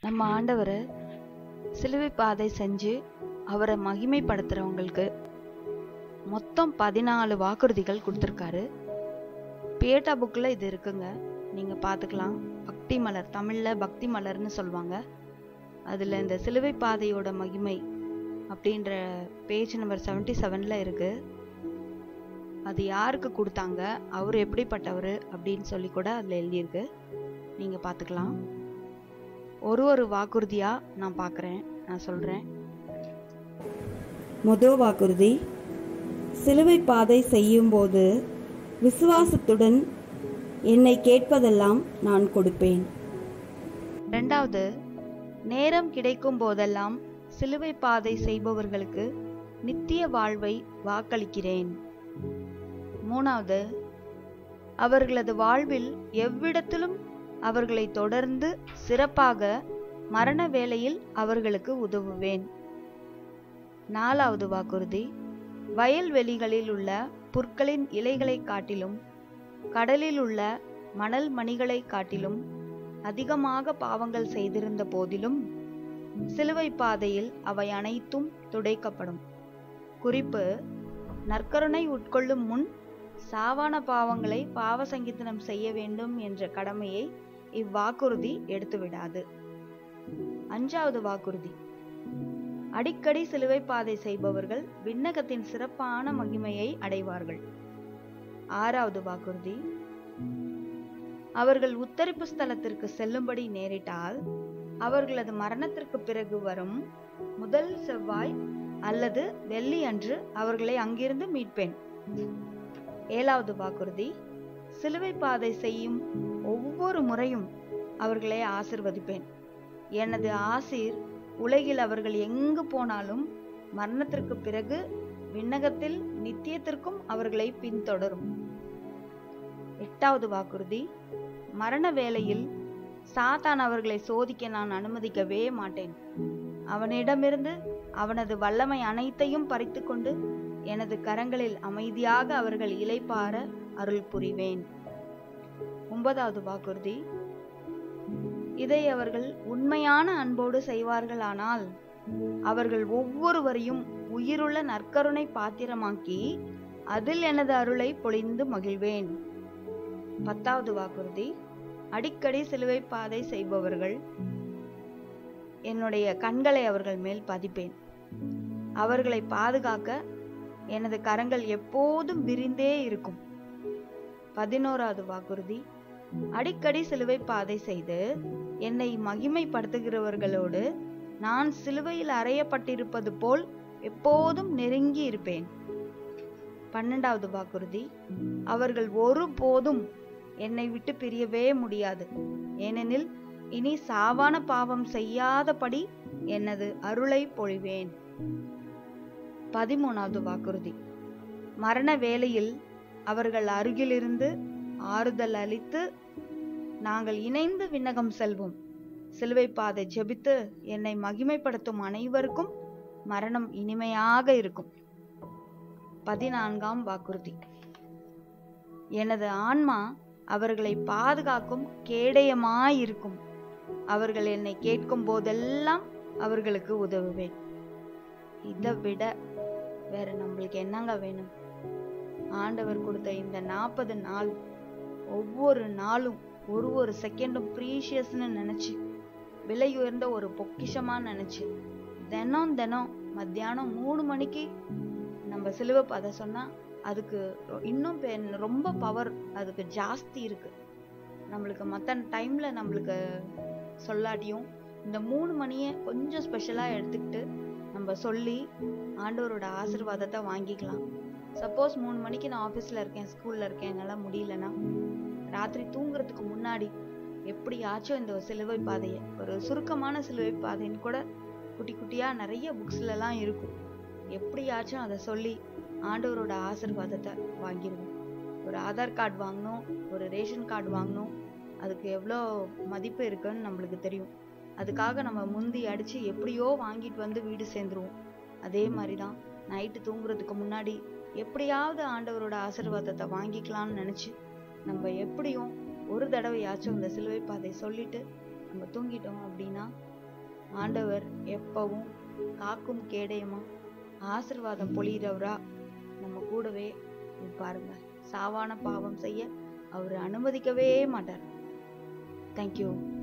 நம்ம ஆண்டவரை சிலுவை பாதை செஞ்சு அவரை மகிமைப்படுத்துறவங்களுக்கு மொத்தம் பதினாலு வாக்குறுதிகள் கொடுத்துருக்காரு பேட்டா புக்கில் இது இருக்குங்க நீங்கள் பார்த்துக்கலாம் பக்தி மலர் தமிழில் பக்தி மலர்னு சொல்லுவாங்க அதில் இந்த சிலுவை பாதையோட மகிமை அப்படின்ற பேஜ் நம்பர் செவன்ட்டி செவனில் இருக்குது அது யாருக்கு கொடுத்தாங்க அவர் எப்படிப்பட்டவர் அப்படின்னு சொல்லி கூட அதில் எழுதியிருக்கு நீங்கள் பார்த்துக்கலாம் ஒரு ஒரு வாக்குறுதியாக நான் பார்க்குறேன் நான் சொல்கிறேன் முதல் வாக்குறுதி சிலுவை பாதை செய்யும்போது விசுவாசத்துடன் என்னை கேட்பதெல்லாம் நான் கொடுப்பேன் ரெண்டாவது நேரம் கிடைக்கும் போதெல்லாம் சிலுவை பாதை செய்பவர்களுக்கு நித்திய வாழ்வை வாக்களிக்கிறேன் மூணாவது அவர்களது வாழ்வில் எவ்விடத்திலும் அவர்களை தொடர்ந்து சிறப்பாக மரண வேளையில் அவர்களுக்கு உதவுவேன் நாலாவது வாக்குறுதி வயல்வெளிகளில் உள்ள புற்களின் இலைகளை காட்டிலும் கடலில் உள்ள மணல் மணிகளை காட்டிலும் அதிகமாக பாவங்கள் செய்திருந்த போதிலும் சிலுவை பாதையில் அவை அனைத்தும் துடைக்கப்படும் குறிப்பு நற்கருணை உட்கொள்ளும் முன் சாவான பாவங்களை பாவ சங்கீதனம் செய்ய வேண்டும் என்ற கடமையை இவ்வாக்குறுதி எடுத்துவிடாது அஞ்சாவது வாக்குறுதி அடிக்கடி சிலுவை பாதை செய்பவர்கள் விண்ணகத்தின் சிறப்பான மகிமையை அடைவார்கள் ஆறாவது வாக்குறுதி அவர்கள் உத்தரிப்பு ஸ்தலத்திற்கு செல்லும்படி நேரிட்டால் அவர்களது மரணத்திற்கு பிறகு வரும் முதல் செவ்வாய் அல்லது வெள்ளி அன்று அவர்களை அங்கிருந்து மீட்பேன் ஏழாவது வாக்குறுதி சிலுவை பாதை செய்யும் ஒவ்வொரு முறையும் அவர்களை ஆசிர்வதிப்பேன் எனது ஆசீர் உலகில் அவர்கள் எங்கு போனாலும் மரணத்திற்கு பிறகு விண்ணகத்தில் நித்தியத்திற்கும் அவர்களை பின்தொடரும் எட்டாவது வாக்குறுதி மரண வேளையில் சாத்தான் அவர்களை சோதிக்க நான் அனுமதிக்கவே மாட்டேன் அவனிடமிருந்து அவனது வல்லமை அனைத்தையும் பறித்துக்கொண்டு எனது கரங்களில் அமைதியாக அவர்கள் இலைப்பார அருள் புரிவேன் ஒன்பதாவது வாக்குறுதி இதை அவர்கள் உண்மையான அன்போடு செய்வார்களானால் அவர்கள் ஒவ்வொருவரையும் உயிருள்ள நற்கருணை பாத்திரமாக்கி அதில் எனது அருளை பொழிந்து மகிழ்வேன் பத்தாவது வாக்குறுதி அடிக்கடி சிலுவை பாதை செய்பவர்கள் என்னுடைய கண்களை அவர்கள் மேல் பதிப்பேன் அவர்களை பாதுகாக்க எனது கரங்கள் எப்போதும் விரிந்தே இருக்கும் பதினோராவது வாக்குறுதி அடிக்கடி சிலுவை பாதை செய்து என்னை மகிமைப்படுத்துகிறவர்களோடு நான் சிலுவையில் அறையப்பட்டிருப்பது போல் எப்போதும் நெருங்கி இருப்பேன் பன்னெண்டாவது வாக்குறுதி அவர்கள் ஒருபோதும் என்னை விட்டு பிரியவே முடியாது ஏனெனில் இனி சாவான பாவம் செய்யாதபடி எனது அருளை பொழிவேன் பதிமூணாவது வாக்குறுதி மரண வேளையில் அவர்கள் அருகிலிருந்து ஆறுதல் அளித்து நாங்கள் இணைந்து விண்ணகம் செல்வோம் சிலுவை பாதை ஜெபித்து என்னை மகிமைப்படுத்தும் அனைவருக்கும் மரணம் இனிமையாக இருக்கும் பதினான்காம் வாக்குறுதி எனது ஆன்மா அவர்களை பாதுகாக்கும் கேடயமாயிருக்கும் அவர்கள் என்னை கேட்கும் போதெல்லாம் அவர்களுக்கு உதவுவேன் இதை விட வேற நம்மளுக்கு என்னங்க வேணும் ஆண்டவர் கொடுத்த இந்த நாற்பது நாள் ஒவ்வொரு நாளும் ஒரு ஒரு செகண்டும் ப்ரீஷியஸ்னு நினச்சி விலை உயர்ந்த ஒரு பொக்கிஷமா நினச்சி தினம் தினம் மத்தியானம் மூணு மணிக்கு நம்ம சிலுவை பாதை சொன்னால் அதுக்கு இன்னும் ரொம்ப பவர் அதுக்கு ஜாஸ்தி இருக்கு நம்மளுக்கு மற்ற டைமில் நம்மளுக்கு சொல்லாட்டியும் இந்த மூணு மணியை கொஞ்சம் ஸ்பெஷலாக எடுத்துக்கிட்டு நம்ம சொல்லி ஆண்டவரோட ஆசிர்வாதத்தை வாங்கிக்கலாம் சப்போஸ் மூணு மணிக்கு நான் ஆஃபீஸில் இருக்கேன் ஸ்கூலில் இருக்கேன் என்னால் முடியலன்னா ராத்திரி தூங்குறதுக்கு முன்னாடி எப்படியாச்சும் இந்த சிலுவை பாதையை ஒரு சுருக்கமான சிலுவை பாதைன்னு கூட குட்டி குட்டியாக நிறைய புக்ஸ்லலாம் இருக்கும் எப்படியாச்சும் அதை சொல்லி ஆண்டவரோட ஆசிர்வாதத்தை வாங்கிடுவோம் ஒரு ஆதார் கார்டு வாங்கணும் ஒரு ரேஷன் கார்டு வாங்கணும் அதுக்கு எவ்வளோ மதிப்பு இருக்குன்னு நம்மளுக்கு தெரியும் அதுக்காக நம்ம முந்தி அடித்து எப்படியோ வாங்கிட்டு வந்து வீடு சேர்ந்துருவோம் அதே மாதிரி தான் நைட்டு தூங்குறதுக்கு முன்னாடி எப்படியாவது ஆண்டவரோட ஆசிர்வாதத்தை வாங்கிக்கலாம்னு நினச்சி நம்ம எப்படியும் ஒரு தடவையாச்சும் இந்த சிலுவை பாதை சொல்லிட்டு நம்ம தூங்கிட்டோம் அப்படின்னா ஆண்டவர் எப்பவும் காக்கும் கேடயமா ஆசிர்வாதம் பொழிகிறவரா நம்ம கூடவே இருப்பாருங்க சாவான பாவம் செய்ய அவர் அனுமதிக்கவே மாட்டார் தேங்க்யூ